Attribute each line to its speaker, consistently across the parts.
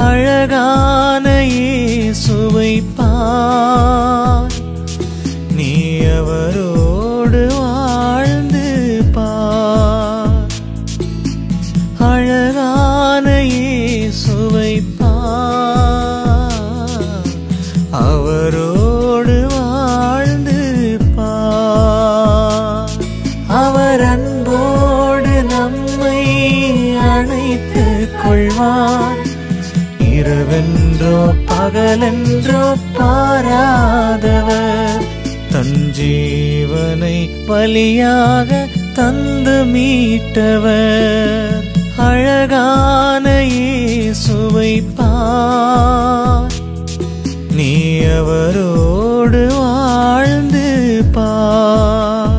Speaker 1: அழகான இயேசுவை பார் நீ அவரோடு வாழ்ந்து பார் அழகான இயேசுவை பார் அவரோடு வாழ்ந்து பார் அவர் அன்போடு நம்மை அணைத்துக் கொள்வார் இரவென்றோ பகலென்றோ பாராதவர் தன் ஜீவனை பலியாக தந்து மீட்டவர் அழகான இயேசுவை பார் நீ அவரோடு வாழ்ந்து பார்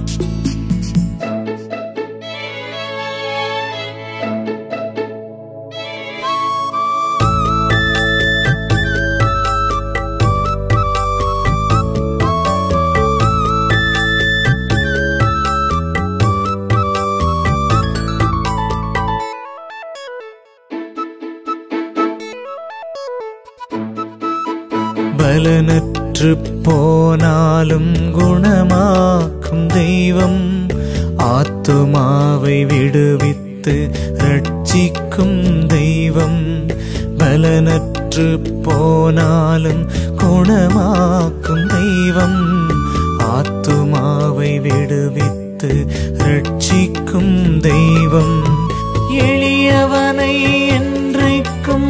Speaker 1: பலனற்று போனாலும் குணமாக்கும் தெய்வம் ஆத்துமாவை விடுவித்து ரட்சிக்கும் தெய்வம் பலனற்று போனாலும் குணமாக்கும் தெய்வம் ஆத்துமாவை விடுவித்து ரட்சிக்கும் தெய்வம் எளியவனை என்றைக்கும்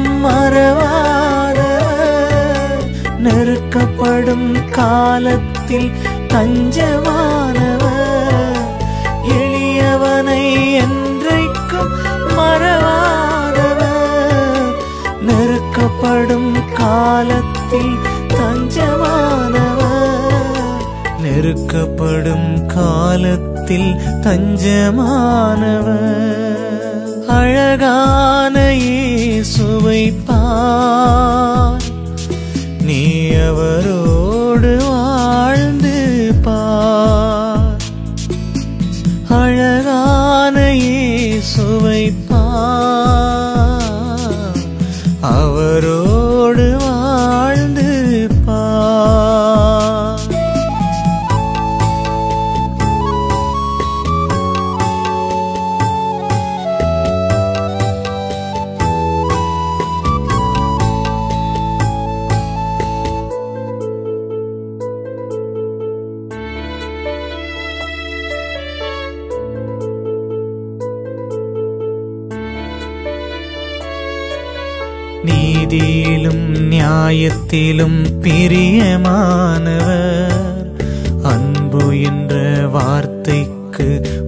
Speaker 1: மறவாதவர் நெருக்கப்படும் காலத்தில் தஞ்சமானவர் எளியவனை என்றைக்கும் மறவாதவர் நெருக்கப்படும் காலத்தில் தஞ்சமானவர் நெருக்கப்படும் காலத்தில் தஞ்சமானவர் அழகான இயேசுவை பார் நீ அவரோடு வாழ்ந்து பார் அழகான இயேசுவை பார் அவரோடு வாழ்ந்து பார் நீதியிலும் நியாயத்திலும் பிரியமானவர் அன்பு என்ற வார்த்தைக்கு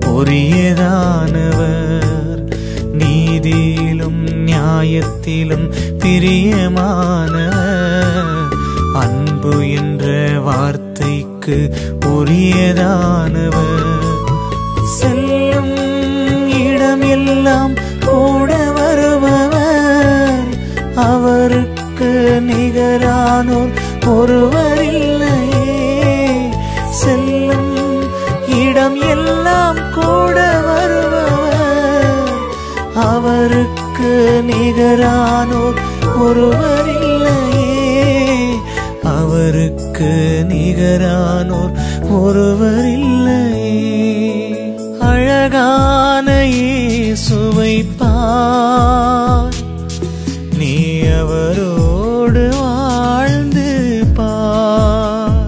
Speaker 1: உரியதானவர் நீதியிலும் நியாயத்திலும் பிரியமானவர் அன்பு என்ற வார்த்தைக்கு உரியதானவர் செல்லும் இடமெல்லாம் கூட வருபவர் அவருக்கு நிகரானோர் ஒருவர் இல்லையே செல்லும் இடம் எல்லாம் கூட வருபவர் அவருக்கு நிகரானோர் ஒருவர் இல்லையே அவருக்கு நிகரானோர் ஒருவர் இல்லையே அழகான இயேசுவை பார் நீ அவரோடு வாழ்ந்து பார்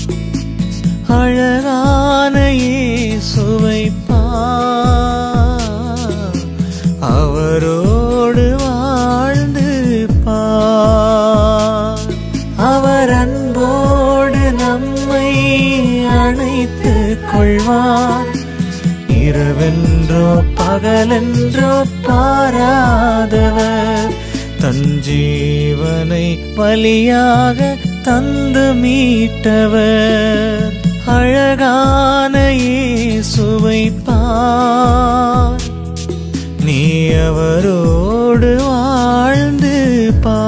Speaker 1: அழகான இயேசுவை பார் அவரோடு வாழ்ந்து பார் அவர் அன்போடு நம்மை அணைத்துக் கொள்வார் இரவென்றோ பகலென்றோ பாராதவர் தன் ஜீவனை பலியாக தந்து மீட்டவர் அழகான இயேசுவை பார் நீ அவரோடு வாழ்ந்து பார்